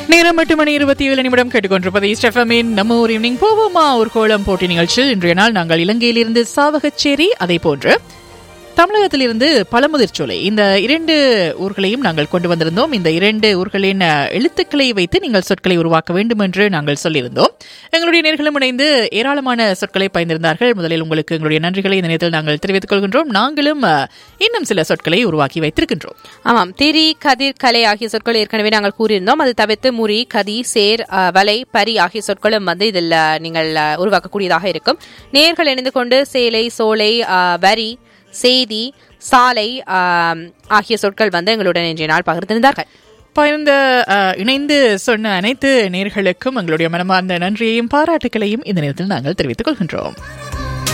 நேரம் எட்டு மணி இருபத்தி ஏழு நிமிடம் கேட்டுக்கொண்டிருப்பது ஸ்டெஃபமின் நம்ம ஒரு ஈவினிங் போவோமா ஒரு கோலம் போட்டி நிகழ்ச்சியில் இன்றைய நாள் நாங்கள் இலங்கையிலிருந்து சாவகச்சேரி அதை போன்று தமிழகத்திலிருந்து பழமுதிர்ச்சோலை இந்த இரண்டு ஊர்களையும் நாங்கள் கொண்டு வந்திருந்தோம் இந்த இரண்டு ஊர்களின் அஹ், எழுத்துக்களை வைத்து நீங்கள் சொற்களை உருவாக்க வேண்டும் என்று நாங்கள் சொல்லியிருந்தோம் எங்களுடைய நேர்களும் இணைந்து ஏராளமான சொற்களை பயந்திருந்தார்கள் முதலில் உங்களுக்கு எங்களுடைய நன்றிகளை இந்த நேரத்தில் நாங்கள் தெரிவித்துக் கொள்கின்றோம் நாங்களும் அஹ், இன்னும் சில சொற்களை உருவாக்கி வைத்திருக்கின்றோம் ஆமாம் திரி கதிர் கலை ஆகிய சொற்கள் ஏற்கனவே நாங்கள் கூறியிருந்தோம் அது தவிர்த்து முறி கதி சேர் அஹ், வலை பரி ஆகிய சொற்களும் வந்து இதில் அஹ், நீங்கள் அஹ், உருவாக்கக்கூடியதாக இருக்கும் நேர்கள் இணைந்து கொண்டு சேலை சோலை அஹ், வரி செய்தி சாலை அஹ், ஆகிய சொற்கள் வந்து எங்களுடன் இன்றைய நாள் பகிர்ந்திருந்தார்கள் பயந்த அஹ், இணைந்து சொன்ன அனைத்து நேர்களுக்கும் எங்களுடைய மனமார்ந்த நன்றியையும் பாராட்டுகளையும் இந்த நேரத்தில் நாங்கள் தெரிவித்துக் கொள்கின்றோம்